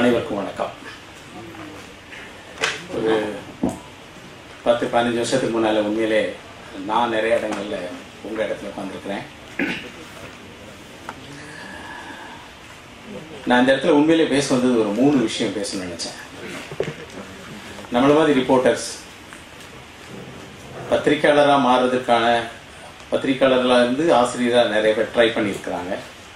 அனைவருக்கும் வணக்கம் ஒரு பத்து பதினஞ்சு வருஷத்துக்கு முன்னால உண்மையிலே நான் நிறைய இடங்கள்ல உங்க இடத்துல உட்காந்துருக்கிறேன் நான் இந்த இடத்துல உண்மையிலே பேச வந்தது ஒரு மூணு விஷயம் பேசணும்னு நினைச்சேன் நம்மள மாதிரி ரிப்போர்ட்டர்ஸ் பத்திரிக்கையாளராக மாறுறதுக்கான பத்திரிக்கையாளர்களாக இருந்து ஆசிரியராக நிறைய பேர் ட்ரை பண்ணியிருக்கிறாங்க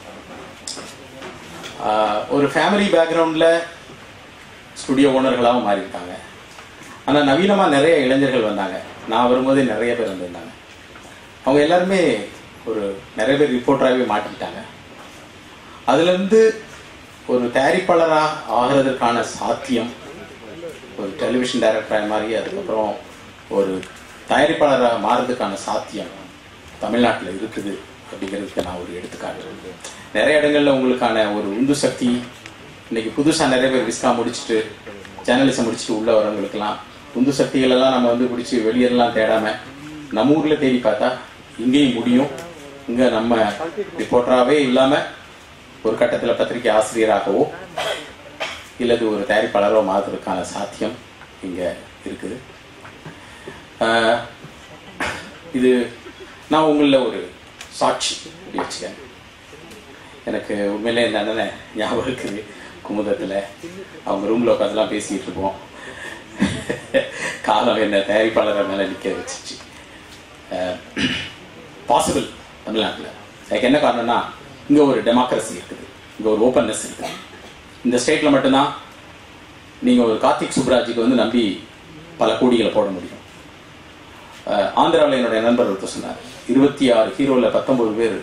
ஆஹ் ஒரு ஃபேமிலி பேக்ரவுண்டில் ஸ்டுடியோ ஓனர்களாகவும் மாறியிருக்காங்க ஆனால் நவீனமாக நிறைய இளைஞர்கள் வந்தாங்க நான் வரும்போதே நிறைய பேர் வந்திருந்தாங்க அவங்க எல்லாருமே ஒரு நிறைய பேர் ரிப்போர்ட்டராகவே மாட்டிக்கிட்டாங்க அதுலேருந்து ஒரு தயாரிப்பாளராக ஆகிறதுக்கான சாத்தியம் ஒரு டெலிவிஷன் டைரக்டராக மாறி அதுக்கப்புறம் ஒரு தயாரிப்பாளராக மாறுறதுக்கான சாத்தியம் தமிழ்நாட்டில் இருக்குது அப்படிங்கிறதுக்கு நான் ஒரு எடுத்துக்காட்டு நிறைய இடங்கள்ல உங்களுக்கான ஒரு உந்து சக்தி இன்னைக்கு புதுசாக நிறைய பேர் விஸ்கா முடிச்சுட்டு ஜேர்னலிசம் முடிச்சுட்டு உள்ள வரவங்களுக்கெல்லாம் உந்து சக்திகள் எல்லாம் நம்ம வந்து பிடிச்சி வெளியெல்லாம் தேடாம நம்ம ஊர்ல தேடி பார்த்தா இங்கேயும் முடியும் இங்க நம்ம ரிப்போர்ட்டராகவே இல்லாம ஒரு கட்டத்தில் பத்திரிகை ஆசிரியராகவோ இல்லது ஒரு தயாரிப்பாளரோ மாறுறதுக்கான சாத்தியம் இங்க இருக்குது ஆஹ் இது நான் உங்களில் ஒரு சாட்சி அப்படி வச்சுக்கேன் எனக்கு உண்மையிலே இந்த அண்ணனை ஞாபகம் இருக்குது குமுதத்தில் அவங்க ரூமில் உட்காந்துலாம் பேசிகிட்டு இருப்போம் காலம் என்ன தயாரிப்பாளரை மேலே நிற்க வச்சிச்சு பாசிபிள் தமிழ்நாட்டில் அதுக்கு என்ன காரணம்னா இங்கே ஒரு டெமோக்ரஸி இருக்குது இங்கே ஒரு ஓப்பன்னஸ் இருக்குது இந்த ஸ்டேட்டில் மட்டும்தான் நீங்கள் ஒரு கார்த்திக் சுப்ராஜுக்கு வந்து நம்பி பல கோடிகளை போட முடியும் ஆந்திராவில் என்னுடைய நண்பர் ஒருத்தர் சொன்னார் இருபத்தி ஆறு ஹீரோவில் பத்தொன்பது பேர்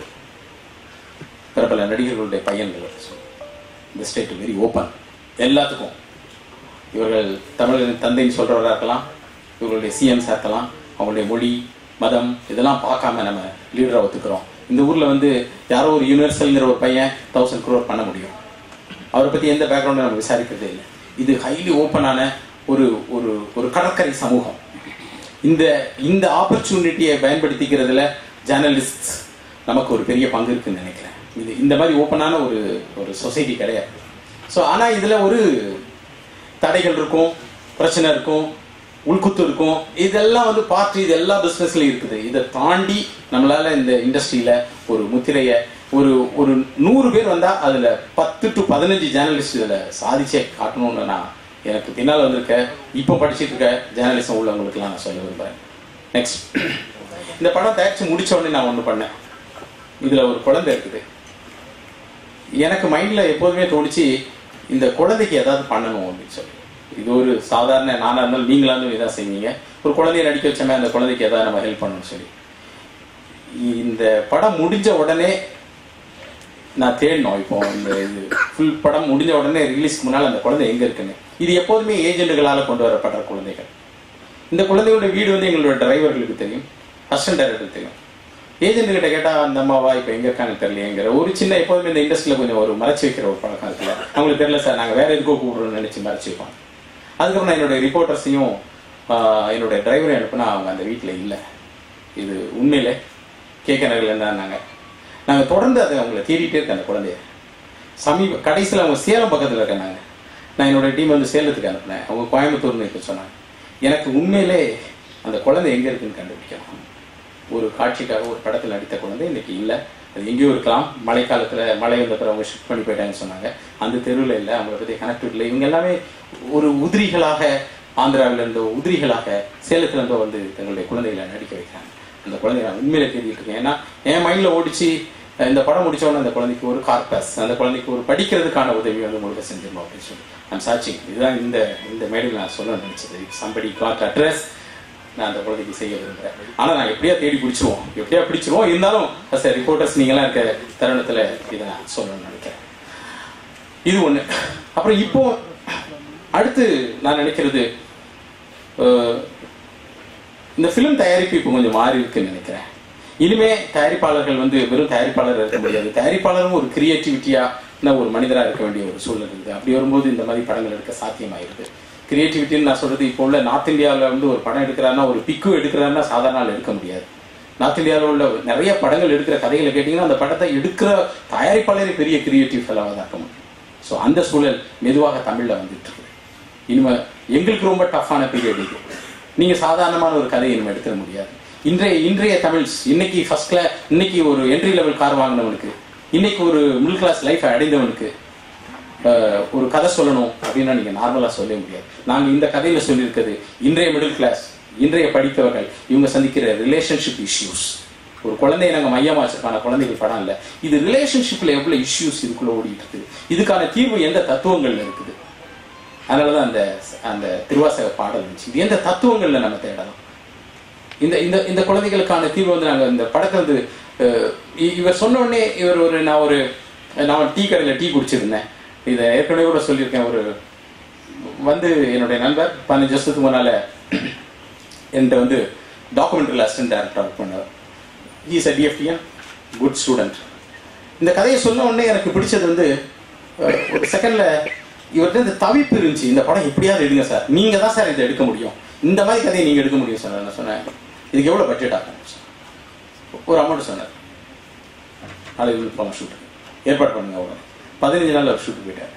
பிரபல நடிகர்களுடைய பையன்கள் இந்த ஸ்டேட் வெரி ஓப்பன் எல்லாத்துக்கும் இவர்கள் தமிழரின் தந்தைன்னு சொல்றவராக இருக்கலாம் இவர்களுடைய சிஎம்ஸாக இருக்கலாம் அவங்களுடைய மொழி மதம் இதெல்லாம் பார்க்காம நம்ம லீடரை ஒத்துக்கிறோம் இந்த ஊர்ல வந்து யாரோ ஒரு யூனிவர்சல்ங்கிற ஒரு பையன் தௌசண்ட் குரோர் பண்ண முடியும் அவரை பத்தி எந்த பேக்ரவுண்டும் நம்ம விசாரிக்கிறதே இல்லை இது ஹைலி ஓப்பனான ஒரு ஒரு ஒரு கடற்கரை சமூகம் இந்த இந்த ஆப்பர்ச்சுனிட்டியை பயன்படுத்திக்கிறதுல ஜேர்னலிஸ்ட் நமக்கு ஒரு பெரிய பங்கு இருக்குன்னு நினைக்கிறேன் இது இந்த மாதிரி ஓப்பனான ஒரு ஒரு சொசைட்டி கிடையாது ஸோ ஆனால் இதில் ஒரு தடைகள் இருக்கும் பிரச்சனை இருக்கும் உள்குத்து இருக்கும் இதெல்லாம் வந்து பார்த்து இது எல்லா பிஸ்னஸ்லையும் இருக்குது இதை தாண்டி நம்மளால இந்த இண்டஸ்ட்ரியில ஒரு முத்திரையை ஒரு ஒரு நூறு பேர் வந்தா அதுல பத்து டு பதினஞ்சு ஜேர்னலிஸ்ட் இதுல சாதிச்சே காட்டணும்னு நான் எனக்கு பின்னால் வந்திருக்க இப்போ படிச்சுட்டு இருக்க ஜேர்னலிசம் உள்ளவங்களுக்குலாம் நான் சொல்ல விரும்புறேன் நெக்ஸ்ட் இந்த படம் தயாரிச்சு முடிச்ச உடனே நான் ஒன்று பண்ணேன் இதுல ஒரு குழந்தை இருக்குது எனக்கு மைண்ட்ல எப்போதுமே தோணுச்சு இந்த குழந்தைக்கு ஏதாவது பண்ணணும் அப்படின்னு சொல்லி இது ஒரு சாதாரண நானா இருந்தாலும் நீங்களா இருந்தாலும் இதான் செய்வீங்க ஒரு குழந்தைய நடிக்க வச்சோமே அந்த குழந்தைக்கு ஏதாவது நம்ம ஹெல்ப் பண்ணணும்னு சொல்லி இந்த படம் முடிஞ்ச உடனே நான் தேடணும் இப்போ இந்த இது ஃபுல் படம் முடிஞ்ச உடனே ரிலீஸ்க்கு முன்னால் அந்த குழந்தை எங்க இருக்குன்னு இது எப்போதுமே ஏஜென்ட்டுகளால் கொண்டு வரப்படுற குழந்தைகள் இந்த குழந்தையோட வீடு வந்து எங்களோட டிரைவர்களுக்கு தெரியும் அசிஸ்டன்ட் டைரக்டருக்கு தெரியும் ஏஜென்ட் கிட்ட கேட்டா அந்த அம்மாவா இப்ப எங்க இருக்காங்க தெரியலையேங்கிற ஒரு சின்ன எப்போதுமே இந்த இண்டஸ்ட்ரியில கொஞ்சம் ஒரு மறைச்சு வைக்கிற ஒரு பழக்கம் இருக்குல்ல அவங்களுக்கு தெரியல சார் நாங்க வேற எதுக்கோ கூப்பிடுறோம்னு நினைச்சு மறைச்சு வைப்பாங்க அதுக்கப்புறம் நான் என்னுடைய ரிப்போர்ட்டர்ஸையும் என்னுடைய டிரைவரையும் அனுப்புனா அவங்க அந்த வீட்டில் இல்லை இது உண்மையில கேட்க நகரில் இருந்தாங்க நாங்கள் தொடர்ந்து அதை அவங்கள தேடிட்டே இருக்கேன் அந்த குழந்தைய சமீப கடைசியில் அவங்க சேலம் பக்கத்தில் இருக்காங்க நான் என்னோட டீம் வந்து சேலத்துக்கு அனுப்புனேன் அவங்க கோயம்புத்தூர்னு இப்போ சொன்னாங்க எனக்கு உண்மையிலே அந்த குழந்தை எங்கே இருக்குன்னு கண்டுபிடிக்கணும் ஒரு காட்சிக்காக ஒரு படத்தில் நடித்த குழந்தை இன்னைக்கு இல்லை அது எங்கேயோ இருக்கலாம் மழைக்காலத்தில் மழை வந்த பிறகு அவங்க ஷிஃப்ட் பண்ணி போயிட்டாங்கன்னு சொன்னாங்க அந்த தெருவில் இல்லை அவங்கள பற்றி கனெக்ட் இல்லை இவங்க எல்லாமே ஒரு உதிரிகளாக ஆந்திராவில இருந்தோ உதிரிகளாக சேலத்துல இருந்தோ வந்து தங்களுடைய குழந்தைகளை நடிக்க வைக்கிறாங்க அந்த குழந்தைய நான் உண்மையில தேடிட்டு இருக்கேன் ஏன்னா என் மைண்ட்ல ஓடிச்சு இந்த படம் முடிச்ச உடனே அந்த குழந்தைக்கு ஒரு கார்பஸ் அந்த குழந்தைக்கு ஒரு படிக்கிறதுக்கான உதவி வந்து முழுக்க செஞ்சிடணும் அப்படின்னு சொல்லி நான் சாச்சிங் இதுதான் இந்த இந்த மேடையில் நான் சொல்ல நினைச்சது சம்படி காட் அட்ரஸ் நான் அந்த குழந்தைக்கு செய்ய விரும்புறேன் ஆனா நான் எப்படியா தேடி பிடிச்சிருவோம் எப்படியா பிடிச்சிருவோம் இருந்தாலும் அஸ் ரிப்போர்ட்டர்ஸ் நீங்களாம் இருக்க தருணத்துல இதை நான் சொல்லணும்னு நினைக்கிறேன் இது ஒண்ணு அப்புறம் இப்போ அடுத்து நான் நினைக்கிறது இந்த ஃபிலிம் தயாரிப்பு இப்போ கொஞ்சம் மாறி இருக்குன்னு நினைக்கிறேன் இனிமே தயாரிப்பாளர்கள் வந்து வெறும் தயாரிப்பாளர் இருக்க முடியாது தயாரிப்பாளரும் ஒரு கிரியேட்டிவிட்டியா ஒரு மனிதரா இருக்க வேண்டிய ஒரு சூழல் இருக்குது அப்படி வரும்போது இந்த மாதிரி படங்கள் எடுக்க சாத்தியமாயிருக்கு கிரியேட்டிவிட்டின்னு நான் சொல்றது இப்போ உள்ள நார்த் இந்தியாவில் வந்து ஒரு படம் எடுக்கிறாருன்னா ஒரு பிக்கு எடுக்கிறாருன்னா சாதாரண ஆள் எடுக்க முடியாது நார்த் இந்தியாவில் உள்ள நிறைய படங்கள் எடுக்கிற கதைகளை கேட்டீங்கன்னா அந்த படத்தை எடுக்கிற தயாரிப்பாளரே பெரிய கிரியேட்டிவ் ஃபெலவாக தான் இருக்க முடியும் ஸோ அந்த சூழல் மெதுவாக தமிழ்ல வந்துட்டு இருக்கு இனிமே எங்களுக்கு ரொம்ப டஃப்பான பீரியட் இது நீங்க சாதாரணமான ஒரு கதையை இனிமே எடுத்துட முடியாது இன்றைய இன்றைய தமிழ்ஸ் இன்னைக்கு ஃபர்ஸ்ட் கிளாஸ் இன்னைக்கு ஒரு என்ட்ரி லெவல் கார் வாங்கினவனுக்கு இன்னைக்கு ஒரு மிடில் கிளாஸ் லைஃப் அடைந்தவனுக்கு அஹ், ஒரு கதை சொல்லணும் அப்படின்னா நீங்க நார்மலா சொல்ல முடியாது நாங்க இந்த கதையில சொல்லியிருக்கிறது இன்றைய மிடில் கிளாஸ் இன்றைய படித்தவர்கள் இவங்க சந்திக்கிற ரிலேஷன்ஷிப் இஷ்யூஸ் ஒரு குழந்தைய நாங்க மையமா வச்சிருக்கான குழந்தைகள் படம் இல்ல இது ரிலேஷன்ஷிப்ல எவ்வளவு இஷ்யூஸ் இதுக்குள்ள ஓடிட்டு இருக்குது இதுக்கான தீர்வு எந்த தத்துவங்கள்ல இருக்குது அதனாலதான் அந்த அந்த திருவாசக பாடல் இருந்துச்சு இது எந்த தத்துவங்கள்ல நம்ம தேடலாம் இந்த இந்த இந்த குழந்தைகளுக்கான தீர்வு வந்து நாங்க இந்த படத்தை வந்து அஹ், இ- இவர் சொன்ன உடனே இவர் ஒரு நான் ஒரு நான் டீ கடையில் டீ குடிச்சிருந்தேன் இதை ஏற்கனவே கூட சொல்லியிருக்கேன் ஒரு வந்து என்னுடைய நண்பர் பதினஞ்சு வருஷத்துக்கு முன்னால என்கிட்ட வந்து டாக்குமெண்ட்ரியில் அசிஸ்டன்ட் டேரக்டர் ஒர்க் பண்ணவர் இஸ் அ டிஎஃப்டிஎன் குட் ஸ்டூடெண்ட் இந்த கதையை சொன்ன உடனே எனக்கு பிடிச்சது வந்து அஹ், ஒரு செகண்ட்ல இவர்கிட்ட இந்த தவிப்பு இருந்துச்சு இந்த படம் எப்படியாவது எடுங்க சார் நீங்க தான் சார் இதை எடுக்க முடியும் இந்த மாதிரி கதையை நீங்க எடுக்க முடியும் சார் நான் சொன்னேன் இதுக்கு எவ்வளவு பட்ஜெட் ஆகும் ஒரு அமௌண்ட் சொன்னார் நாளைக்கு போகலாம் ஷூட்டுக்கு ஏற்பாடு பண்ணுங்க அவ்வளோ பதினஞ்சு நாள் அவர் ஷூட்டுக்கு போயிட்டார்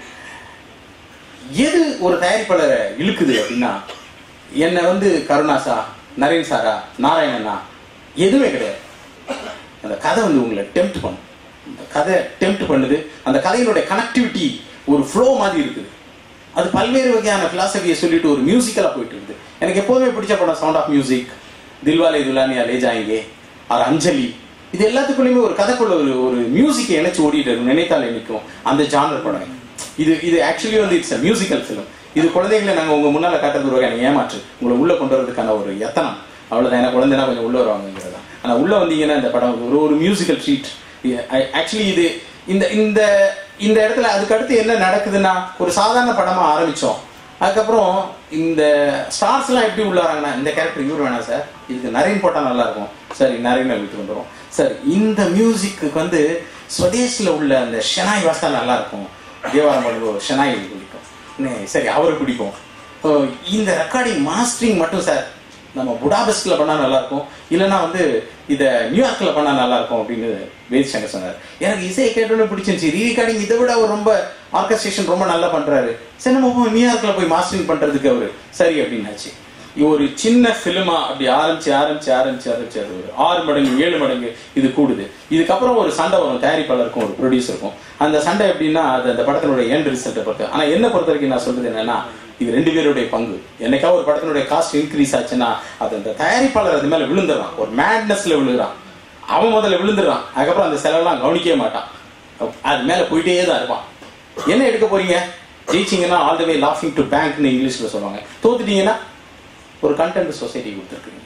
எது ஒரு தயாரிப்பாளரை இழுக்குது அப்படின்னா என்னை வந்து கருணாசா நரேன் சாரா நாராயணனா எதுவுமே கிடையாது அந்த கதை வந்து உங்களை டெம்ப்ட் பண்ணும் அந்த கதை டெம்ப்ட் பண்ணுது அந்த கதையினுடைய கனெக்டிவிட்டி ஒரு ஃப்ளோ மாதிரி இருக்குது அது பல்வேறு வகையான பிலாசபியை சொல்லிட்டு ஒரு மியூசிக்கலா போயிட்டு இருக்குது எனக்கு எப்போதுமே பிடிச்ச படம் sound of music Dilwale Dulhania Le Jayenge அது அஞ்சலி இது எல்லாத்துக்குள்ளயுமே ஒரு கதைக்குள்ள ஒரு ஒரு மியூசிக்கை இணைச்சு ஓடிட்டு இருக்கும் நினைத்தாலே நிற்கும் அந்த ஜானர் படம் இது இது ஆக்சுவலி வந்து இட்ஸ் அ மியூசிக்கல் ஃபிலிம் இது குழந்தைகளை நாங்க உங்க முன்னால காட்டுறது ஒரு வகையான ஏமாற்று உங்களை உள்ள கொண்டு வரதுக்கான ஒரு எத்தனம் அவ்வளவுதான் ஏன்னா குழந்தைனா கொஞ்சம் உள்ள வருவாங்கிறது தான் ஆனா உள்ள வந்தீங்கன்னா இந்த படம் ஒரு ஒரு மியூசிக்கல் ட்ரீட் ஆக்சுவலி இது இந்த இந்த இந்த இடத்துல அதுக்கு அடுத்து என்ன நடக்குதுன்னா ஒரு சாதாரண படமா ஆரம்பிச்சோம் அதுக்கப்புறம் இந்த ஸ்டார்ஸ் எல்லாம் எப்படி உள்ள வராங்கன்னா இந்த கேரக்டர் இவர் வேணாம் சார் இதுக்கு நரேன் போட்டா நல்லா இருக்கும் சரி நரேன் எடுத்து வந்துடும் சார் இந்த மியூசிக்கு வந்து ஸ்வதேஷ்ல உள்ள அந்த ஷெனாய் வாசா நல்லா இருக்கும் தேவாரம் பாடுவோம் ஷெனாய் எனக்கு பிடிக்கும் நே, சரி அவருக்கு பிடிக்கும் இப்போ இந்த ரெக்கார்டிங் மாஸ்டரிங் மட்டும் சார் நம்ம புடாபெஸ்ட்ல பண்ணா நல்லா இருக்கும் இல்லைன்னா வந்து இத நியூயார்க்ல பண்ணா நல்லா இருக்கும் அப்படின்னு வேத் சங்கர் சொன்னார் எனக்கு இசையை கேட்டோன்னு பிடிச்சிருந்துச்சு ரீ ரெக்கார்டிங் இதை விட அவர் ரொம்ப ஆர்கஸ்ட்ரேஷன் ரொம்ப நல்லா பண்றாரு சரி நம்ம போய் நியூயார்க்ல போய் மாஸ்டரிங் பண்றதுக்கு அவரு சரி அப்படின்னாச்சு ஒரு சின்ன பிலிமா அப்படி ஆரம்பிச்சு ஆரம்பிச்சு ஆரம்பிச்சு ஆரம்பிச்சு அது ஒரு ஆறு மடங்கு ஏழு மடங்கு இது கூடுது இதுக்கப்புறம் ஒரு சண்டை வரும் தயாரிப்பாளருக்கும் ஒரு ப்ரொடியூசருக்கும் அந்த சண்டை எப்படின்னா அது அந்த படத்தினுடைய எண்ட் ரிசல்ட்டை பொறுத்து ஆனா என்ன பொறுத்த வரைக்கும் நான் சொல்றது என்னன்னா இது ரெண்டு பேருடைய பங்கு என்னைக்கா ஒரு படத்தினுடைய காஸ்ட் இன்க்ரீஸ் ஆச்சுன்னா அது அந்த தயாரிப்பாளர் அது மேல விழுந்துடுறான் ஒரு மேட்னஸ்ல விழுகிறான் அவன் முதல்ல விழுந்துடுறான் அதுக்கப்புறம் அந்த செலவெல்லாம் கவனிக்கவே மாட்டான் அது மேல போயிட்டே தான் இருப்பான் என்ன எடுக்க போறீங்க ஜெயிச்சிங்கன்னா ஆல் த வே லாஃபிங் டு பேங்க்னு இங்கிலீஷ்ல சொல்லுவாங்க தோத்துட்டீங்கன்னா ஒரு கண்டென்ட் சொசைட்டி கொடுத்துருக்கீங்க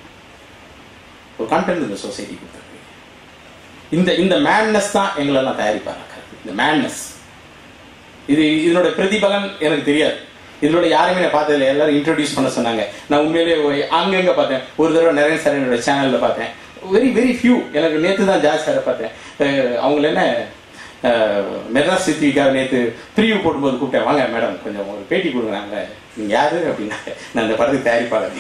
ஒரு கண்டென்ட் இந்த சொசைட்டி கொடுத்துருக்கீங்க இந்த இந்த மேட்னஸ் தான் எங்களெல்லாம் தயாரிப்பாங்க இந்த மேட்னஸ் இது இதனோட பிரதிபலன் எனக்கு தெரியாது இதனோட யாருமே நான் பார்த்ததில்ல எல்லாரும் இன்ட்ரோடியூஸ் பண்ண சொன்னாங்க நான் உண்மையிலேயே ஒரு- அங்கங்க பார்த்தேன் ஒரு தடவை நிறைய சார் என்னோட சேனல்ல பார்த்தேன் வெரி வெரி ஃபியூ எனக்கு நேத்து தான் ஜாஸ் சாரை பார்த்தேன் அஹ் அவங்கள என்ன அஹ், மெட்ராஸ் சித்திக்காக நேத்து ப்ரீவியூ போடும்போது கூப்பிட்டேன் வாங்க மேடம் கொஞ்சம் ஒரு பேட்டி கொடுங்க நீங்க யாரு அப்படின்னாங்க நான் இந்த படத்துக்கு தயாரிப்பாளர்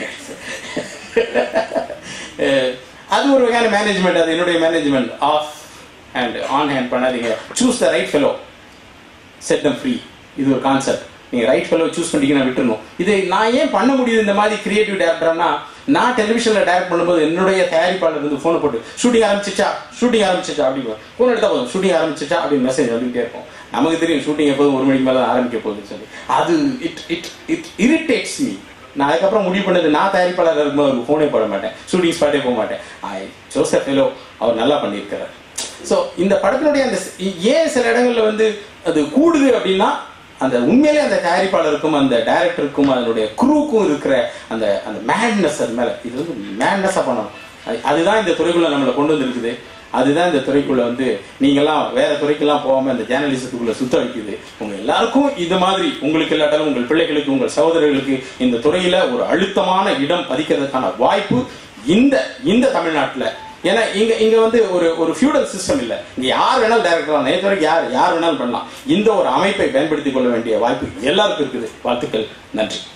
அஹ், அது ஒரு வகையான மேனேஜ்மெண்ட் அது என்னுடைய management of hand on hand பண்ணாதீங்க choose the right fellow set them free இது ஒரு கான்செப்ட் நீங்க ரைட் ஃபெலோ சூஸ் பண்ணிக்கினா விட்டுறணும் இதை நான் ஏன் பண்ண முடியுது இந்த மாதிரி கிரியேட்டிவ் டேரக்டர்னா நான் டெலிவிஷன்ல டைரக்ட் பண்ணும்போது என்னுடைய தயாரிப்பாளர் வந்து போனை போட்டு ஷூட்டிங் ஆரம்பிச்சிச்சா ஷூட்டிங் ஆரம்பிச்சிச்சா அப்படின்னு போன் எடுத்தா போதும் ஷூட்டிங் ஆரம்பிச்சிச்சா அப்படின்னு மெசேஜ் வந்துகிட்டே இருக்கும் நமக்கு தெரியும் ஷூட்டிங் எப்போதும் ஒரு மணிக்கு மேல தான் ஆரம்பிக்க போகுதுன்னு சொல்லி அது it it it irritates me நான் அதுக்கப்புறம் முடிவு பண்ணது நான் தயாரிப்பாளர் இருக்கும்போது அவருக்கு ஃபோனே போட மாட்டேன் ஷூட்டிங் ஸ்பாட்டே போக மாட்டேன் ஐ ஜோசப் ஃபெலோ அவர் நல்லா பண்ணியிருக்கிறார் ஸோ இந்த படத்தினுடைய அந்த ஸ்- ஏன் சில இடங்கள்ல வந்து அது கூடுது அப்படின்னா அந்த உண்மையிலே அந்த தயாரிப்பாளருக்கும் அந்த டைரக்டருக்கும் அதனுடைய குரூக்கும் இருக்கிற அந்த அந்த மேட்னஸ் அது மேல இது வந்து மேட்னஸா பண்ணணும் அது- அதுதான் இந்த துறைக்குள்ள நம்மளை கொண்டு வந்திருக்குது அதுதான் இந்த துறைக்குள்ள வந்து நீங்கெல்லாம் வேற துறைக்கெல்லாம் போகாம இந்த ஜேர்னலிசத்துக்குள்ள சுத்த வைக்குது உங்க எல்லாருக்கும் இது மாதிரி உங்களுக்கு இல்லாட்டாலும் உங்கள் பிள்ளைகளுக்கு உங்கள் சகோதரர்களுக்கு இந்த துறையில ஒரு அழுத்தமான இடம் பதிக்கிறதுக்கான வாய்ப்பு இந்த இந்த தமிழ்நாட்டுல ஏன்னா இங்க இங்க வந்து ஒரு ஒரு ஃபியூடல் சிஸ்டம் இல்ல இங்க யார் வேணாலும் டைரக்டர் நேற்று வரைக்கும் யார் யார் வேணாலும் பண்ணலாம் இந்த ஒரு அமைப்பை பயன்படுத்திக் கொள்ள வேண்டிய வாய்ப்பு எல்லாருக்கும் இருக்குது வாழ்த்துக்கள் நன்றி